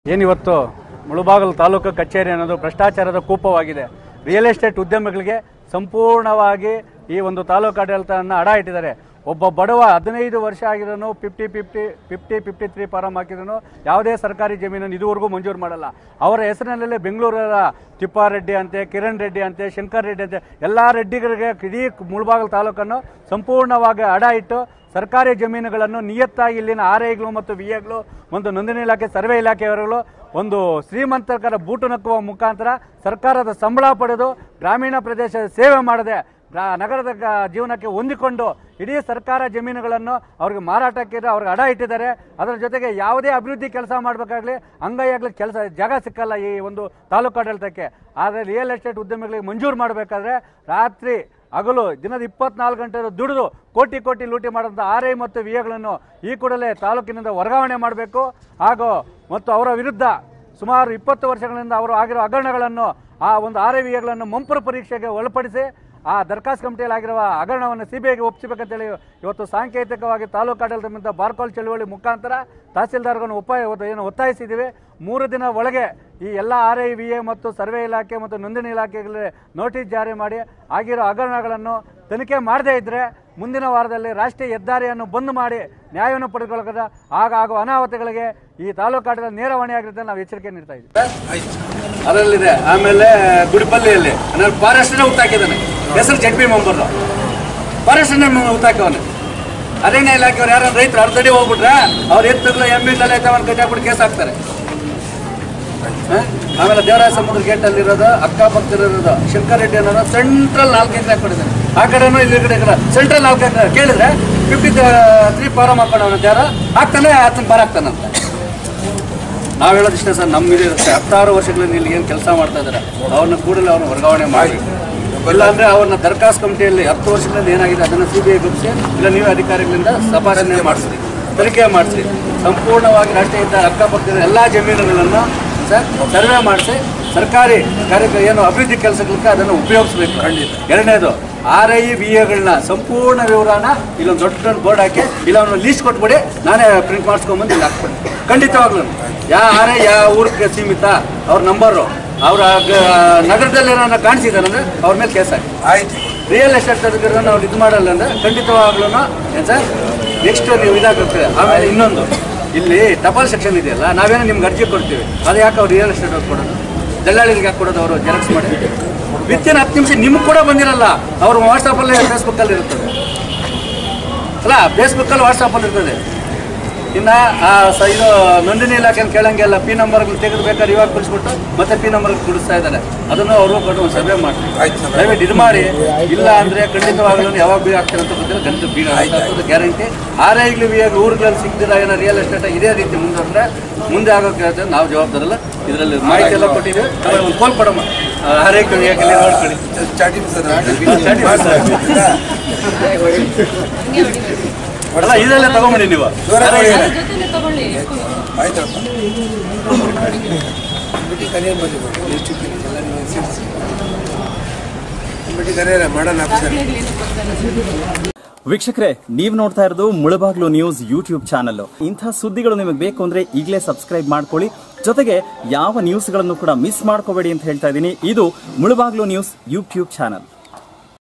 ಏನಿವತ್ತು ಮುಳುಬಾಗಲು ತಾಲೂಕು ಕಚೇರಿ ಅನ್ನೋದು ಭ್ರಷ್ಟಾಚಾರದ ಕೂಪವಾಗಿದೆ ರಿಯಲ್ ಎಸ್ಟೇಟ್ ಉದ್ಯಮಿಗಳಿಗೆ ಸಂಪೂರ್ಣವಾಗಿ ಈ ಒಂದು ತಾಲೂಕು ಆಡಳಿತವನ್ನು ಅಡ ಇಟ್ಟಿದ್ದಾರೆ ಒಬ್ಬ ಬಡವ ಹದಿನೈದು ವರ್ಷ ಆಗಿರೋನು fifty fifty fifty fifty three form ಹಾಕಿದ್ರು ಯಾವುದೇ ಸರ್ಕಾರಿ ಜಮೀನನ್ನು ಇದುವರೆಗೂ ಮಂಜೂರು ಮಾಡಲ್ಲ ಅವರ ಹೆಸರಿನಲ್ಲೇ ಬೆಂಗಳೂರ ತಿಪ್ಪಾರೆಡ್ಡಿ ಅಂತೆ ಕಿರಣ್ ರೆಡ್ಡಿ ಅಂತೆ ಶಂಕರ್ ರೆಡ್ಡಿ ಅಂತೆ ಎಲ್ಲ ರೆಡ್ಡಿಗರಿಗೆ ಇಡೀ ಮುಳಬಾಗಲು ತಾಲೂಕನ್ನು ಸಂಪೂರ್ಣವಾಗಿ ಅಡ ಇಟ್ಟು ಸರ್ಕಾರಿ ಜಮೀನುಗಳನ್ನು ನಿಯತ್ತಾಗಿ ಇಲ್ಲಿನ ಆರ್ ಐಗಳು ಮತ್ತು ವಿ ಎಗಳು ಒಂದು ನೋಂದಣಿ ಇಲಾಖೆ ಸರ್ವೆ ಇಲಾಖೆಯವರುಗಳು ಒಂದು ಶ್ರೀಮಂತರ ಬೂಟು ನಕ್ಕುವ ಮುಖಾಂತರ ಸರ್ಕಾರದ ಸಂಬಳ ಪಡೆದು ಗ್ರಾಮೀಣ ಪ್ರದೇಶದ ಸೇವೆ ಮಾಡದೆ ಗ್ರಾ- ನಗರದ ಗ- ಜೀವನಕ್ಕೆ ಹೊಂದಿಕೊಂಡು ಇಡೀ ಸರ್ಕಾರ ಜಮೀನುಗಳನ್ನು ಅವ್ರಿಗೆ ಮಾರಾಟಕ್ಕೆ ಅವ್ರಿಗೆ ಅಡ ಇಟ್ಟಿದ್ದಾರೆ ಅದರ ಜೊತೆಗೆ ಯಾವುದೇ ಅಭಿವೃದ್ಧಿ ಕೆಲಸ ಮಾಡಬೇಕಾಗ್ಲಿ ಅಂಗೈಯಾಗ್ಲಿ ಕೆಲಸ ಜಾಗ ಸಿಕ್ಕಲ್ಲ ಈ ಒಂದು ತಾಲೂಕು ಆಡಳಿತಕ್ಕೆ ಆದರೆ ರಿಯಲ್ ಎಸ್ಟೇಟ್ ಉದ್ಯಮಿಗಳಿಗೆ ಮಂಜೂರು ಮಾಡಬೇಕಾದ್ರೆ ರಾತ್ರಿ ಹಗಲು ದಿನದ ಇಪ್ಪತ್ನಾಲ್ಕು ಗಂಟೆ ದುಡಿದು ಕೋಟಿ ಕೋಟಿ ಲೂಟಿ ಮಾಡಿದಂಥ ಆರ್ ಐ ಮತ್ತು ವಿ ಎಗಳನ್ನು ಈ ಕೂಡಲೇ ತಾಲೂಕಿನಿಂದ ವರ್ಗಾವಣೆ ಮಾಡಬೇಕು ಹಾಗೂ ಮತ್ತು ಅವರ ವಿರುದ್ಧ ಸುಮಾರು ಇಪ್ಪತ್ತು ವರ್ಷಗಳಿಂದ ಅವರು ಆಗಿರೋ ಹಗರಣಗಳನ್ನು ಆ ಒಂದು ಆರ್ ಐ ವಿ ಎಗಳನ್ನು ಮಂಪರು ಪರೀಕ್ಷೆಗೆ ಒಳಪಡಿಸಿ ಆ ದರ್ಖಾಸ್ ಕಮಿಟಿಯಲ್ಲಿ ಆಗಿರುವ ಹಗರಣವನ್ನು ಸಿಬಿಐಗೆ ಒಪ್ಪಿಸಬೇಕಂತೇಳಿ ಇವತ್ತು ಸಾಂಕೇತಿಕವಾಗಿ ತಾಲೂಕು ಆಡಳಿತ ಬಾರ್ಕೋಲ್ ಚಳುವಳಿ ಮುಖಾಂತರ ತಹಸೀಲ್ದಾರ್ಗಳನ್ನು ಉಪಾಯ ಏನು ಒತ್ತಾಯಿಸಿದ್ದೀವಿ ಮೂರು ದಿನ ಒಳಗೆ ಈ ಎಲ್ಲ ಆರ್ ಐ ವಿ ಎ ಮತ್ತು ಸರ್ವೆ ಇಲಾಖೆ ಮತ್ತು ನೋಂದಣಿ ಇಲಾಖೆಗಳಿಗೆ ನೋಟಿಸ್ ಜಾರಿ ಮಾಡಿ ಆಗಿರೋ ಹಗರಣಗಳನ್ನು ತನಿಖೆ ಮಾಡದೇ ಇದ್ದರೆ ಮುಂದಿನ ವಾರದಲ್ಲಿ ರಾಷ್ಟ್ರೀಯ ಹೆದ್ದಾರಿಯನ್ನು ಬಂದ್ ಮಾಡಿ ನ್ಯಾಯವನ್ನು ಪಡೆದುಕೊಳ್ಳೋದ ಆಗ ಆಗುವ ಅನಾಹುತಗಳಿಗೆ ಈ ತಾಲೂಕು ಆಡಳಿತ ನೇರ ಹೊಣೆಯಾಗಿರುತ್ತೆ ನಾವು ಎಚ್ಚರಿಕೆ ನೀಡ್ತಾ ಇದ್ದೀವಿ ಅದರಲ್ಲಿದೆ ಆಮೇಲೆ ಗುಡಿಪಲ್ಲಿಯಲ್ಲಿ ನಾನು ಫಾರೆಸ್ಟ್ನೇ ಹುಟ್ಟಾಕಿದ್ದಾನೆ ಹೆಸರು ಜಡ್ ಪಿ ಮೆಂಬರ್ದು ಫಾರೆಸ್ಟ್ನೇ ಹುಟ್ಟಾಕವನು ಅರಣ್ಯ ಇಲಾಖೆಯವ್ರು ಯಾರು ರೈತರು ಅರ್ಧಡಿ ಹೋಗ್ಬಿಟ್ರೆ ಅವ್ರು ಎತ್ತಲ್ಲ ಎಮ್ಮೆ ತಲೆ ತಗೊಂಡು ಕಟ್ಟಿ ಹಾಕ್ಬಿಟ್ಟು ಕೇಸ್ ಹಾಕ್ತಾರೆ ಹ? ಆಮೇಲೆ ದೇವರಾಯ ಸಮುದ್ರ ಗೇಟ್ ಅಲ್ಲಿ ಇರೋದು ಅಕ್ಕಪಕ್ಕದಲ್ಲಿರೋದು ಶಂಕರ್ ರೆಡ್ಡಿ ಅನ್ನೋದು ಸೆಂಟ್ರಲ್ ನಾಲ್ಕು ಎಕರೆ ಹಾಕೊಂಡಿದ್ದಾನೆ ಆ ಕಡೆನೂ ಇಲ್ಲಿ ಕಡೆ ಸೆಂಟ್ರಲ್ ನಾಲ್ಕು ಎಕರೆ ಕೇಳಿದ್ರೆ ಫಿಫ್ಟಿ ತ್ರೀ ಫಾರಮ್ ಹಾಕೊಂಡವನಂತ ಯಾರು ಹಾಕ್ತಾನೆ ಆತನ ಬಾರ್ ಹಾಕ್ತಾನಂತ ನಾವು ಹೇಳೋದಿಷ್ಟೇ ಸರ್ ನಮ್ಮ ಇದೆ ಇರುತ್ತೆ ಹತ್ತಾರು ವರ್ಷಗಳಿಂದ ಇಲ್ಲಿ ಏನು ಕೆಲಸ ಮಾಡ್ತಾ ಇದ್ದಾರೆ ಅವ್ರನ್ನ ಕೂಡಲೇ ಅವ್ರನ್ನ ವರ್ಗಾವಣೆ ಮಾಡಿ ಇಲ್ಲ ಅಂದ್ರೆ ಅವ್ರನ್ನ ದರ್ಖಾಸ್ ಕಮಿಟಿಯಲ್ಲಿ ಹತ್ತು ವರ್ಷಗಳಿಂದ ಏನಾಗಿದೆ ಅದನ್ನು ಸಿ ಬಿ ಐ ಗುಪ್ಸಿ ಇಲ್ಲ ನೀವೇ ಅಧಿಕಾರಿಗಳಿಂದ ತಪಾಸಣೆ ಮಾಡಿಸಿ ತನಿಖೆ ಮಾಡಿಸಿ ಸಂಪೂರ್ಣವಾಗಿ ರಾಷ್ಟ್ರೀಯ ಹೆದ್ದಾರಿ ಅಕ್ಕಪಕ್ಕದ ಎಲ್ಲ ಜಮೀನುಗಳನ್ನು ಸರ್ ಸರ್ವೆ ಮಾಡಿಸಿ ಸರ್ಕಾರಿ ಕಾರ್ಯ ಏನು ಅಭಿವೃದ್ಧಿ ಕೆಲಸಗಳಿಗೆ ಅದನ್ನು ಉಪಯೋಗಿಸಬೇಕು ಎರಡನೇದು ಆರ್ ಐ ವಿ ಎಗಳನ್ನ ಸಂಪೂರ್ಣ ವಿವರನ ಇಲ್ಲೊಂದು ದೊಡ್ಡ ಬೋರ್ಡ್ ಹಾಕಿ ಇಲ್ಲ ಅವ್ರನ್ನ ಲೀಸ್ಟ್ ಕೊಟ್ಬಿಡಿ ನಾನೇ ಪ್ರಿಂಟ್ ಮಾಡಿಸ್ಕೊಂಬಂದು ಇಲ್ಲಿ ಹಾಕ್ಬಿಡಿ ಖಂಡಿತವಾಗ್ಲೂ ಯಾ ಆರ್ ಐ ಯಾವ ಊರಿಗೆ ಸೀಮಿತ ಅವ್ರ ನಂಬರು ಅವ್ರ ಗ- ನಗರದಲ್ಲಿ ಏನಾರ ಕಾಣಿಸಿದಾರಂದ್ರೆ ಅವ್ರ ಮೇಲೆ ಕೇಸ್ ಹಾಕಿ ಆಯ್ತು ರಿಯಲ್ ಎಸ್ಟೇಟ್ ಅಧಿಕಾರಿಗಳನ್ನ ಅವ್ರು ಇದು ಮಾಡಲ್ಲ ಅಂದ್ರೆ ಖಂಡಿತವಾಗ್ಲೂ ಏನು ಸರ್ ನೆಕ್ಸ್ಟ್ ನೀವು ಇದಾಗುತ್ತೆ ಆಮೇಲೆ ಇನ್ನೊಂದು ಇಲ್ಲಿ ಟಪಾಲ್ ಸೆಕ್ಷನ್ ಇದೆಯಲ್ಲ ನಾವೇನೋ ನಿಮ್ಗೆ ಅರ್ಜಿ ಕೊಡ್ತೀವಿ ಅದು ಯಾಕೆ ಅವ್ರು ರಿಯಲ್ ಎಸ್ಟೇಟ್ ಅವ್ರು ಕೊಡೋದು ದಲ್ಲಾಳಿಗೆ ಯಾಕೆ ಕೊಡೋದು ಅವರು ಜೆರಾಕ್ಸ್ ಮಾಡಿ ವಿತ್ತಿನ ಹತ್ತು ನಿಮಿಷ ನಿಮ್ಗೆ ಕೂಡ ಬಂದಿರಲ್ಲ ಅವ್ರು ವಾಟ್ಸಪ್ಪಲ್ಲಿ ಫೇಸ್ಬುಕ್ಕಲ್ಲಿ ಇರ್ತದೆ ಅಲ್ಲ ಫೇಸ್ಬುಕ್ಕಲ್ಲಿ ವಾಟ್ಸಪ್ಪಲ್ಲಿ ಇರ್ತದೆ ಇನ್ನು ಆ ಸ ಇದು ನೋಂದಣಿ ಇಲಾಖೆ ಕೇಳಂಗೆಲ್ಲ ಪಿ ನಂಬರ್ಗಳು ತೆಗೆದುಬೇಕಾದ್ರೆ ಇವಾಗ ಕುಡಿಸ್ಬಿಟ್ಟು ಮತ್ತೆ ಪಿ ನಂಬರ್ ಕುಡಿಸ್ತಾ ಇದ್ದಾರೆ ಅದನ್ನು ಅವರು ಕೊಟ್ಟು ಒಂದು ಸರ್ವೆ ಮಾಡ್ತೀವಿ ಆಯ್ತು ಸರ್. ದಯವಿಟ್ಟು ಇದು ಮಾಡಿ ಇಲ್ಲ ಅಂದ್ರೆ ಖಂಡಿತವಾಗ್ಲೂ ಯಾವಾಗ ಬೀಗ ಆಗ್ತಾರೆ ಅಂತ ಗೊತ್ತಿಲ್ಲ ಗಂಟು ಬೀಗ ಆಗ್ತದೆ ಗ್ಯಾರಂಟಿ ಆರ್ ಐಗ್ಲಿ ವಿ ಆಗಿ ಊರುಗಳಲ್ಲಿ ಸಿಗ್ದಿರ ಏನೋ ರಿಯಲ್ ಎಸ್ಟೇಟ್ ಇದೇ ರೀತಿ ಮುಂದುವರೆದ್ರೆ ಮುಂದೆ ಆಗೋಕೆ ಹೇಳ್ತೇವೆ ನಾವು ಜವಾಬ್ದಾರಲ್ಲ ಇದರಲ್ಲಿ ಮಾಹಿತಿ ಎಲ್ಲ ಕೊಟ್ಟಿದ್ದೀವಿ ಆಮೇಲೆ ಒಂದು ಕೋಲ್ ಕೊಡಮ್ಮ ಆರ್ ಐ ಯಾಕೆ ನೋಡ್ಕೊಳ್ಳಿ ಸ್ಟಾರ್ಟಿಂಗ್ ಸರ್ ಅಲ್ಲ ಇದೆಲ್ಲ ತಗೊಂಬಿಡಿ ನೀವು ದೂರ ಮಾಡಿ. ಜೊತೆನೆ ತಗೊಳ್ಳಿ ಆಯ್ತಪ್ಪ ಕಮಿಟಿ ಕರಿಯರ್ ಬಂದಿದ್ದು ಎಷ್ಟು ಎಲ್ಲ ನೀವು ಸೇರಿಸಿ ಕಮಿಟಿ ಕರಿಯರ ಮಾಡೋಣ ಆಫೀಸರ್ ಏನು ಬರ್ತಾರೆ ವೀಕ್ಷಕರೇ ನೀವು ನೋಡ್ತಾ ಇರೋದು ಮುಳಬಾಗ್ಲು ನ್ಯೂಸ್ ಯೂಟ್ಯೂಬ್ ಚಾನಲ್ ಇಂಥ ಸುದ್ದಿಗಳು ನಿಮಗೆ ಬೇಕು ಅಂದ್ರೆ ಈಗಲೇ ಸಬ್ಸ್ಕ್ರೈಬ್ ಮಾಡ್ಕೊಳ್ಳಿ ಜೊತೆಗೆ ಯಾವ ನ್ಯೂಸ್ಗಳನ್ನು ಕೂಡ ಮಿಸ್ ಮಾಡ್ಕೋಬೇಡಿ ಅಂತ ಹೇಳ್ತಾ ಇದ್ದೀನಿ ಇದು ಮುಳಬಾಗ್ಲು ನ್ಯೂಸ್ ಯೂಟ್ಯೂಬ್ ಚಾನಲ್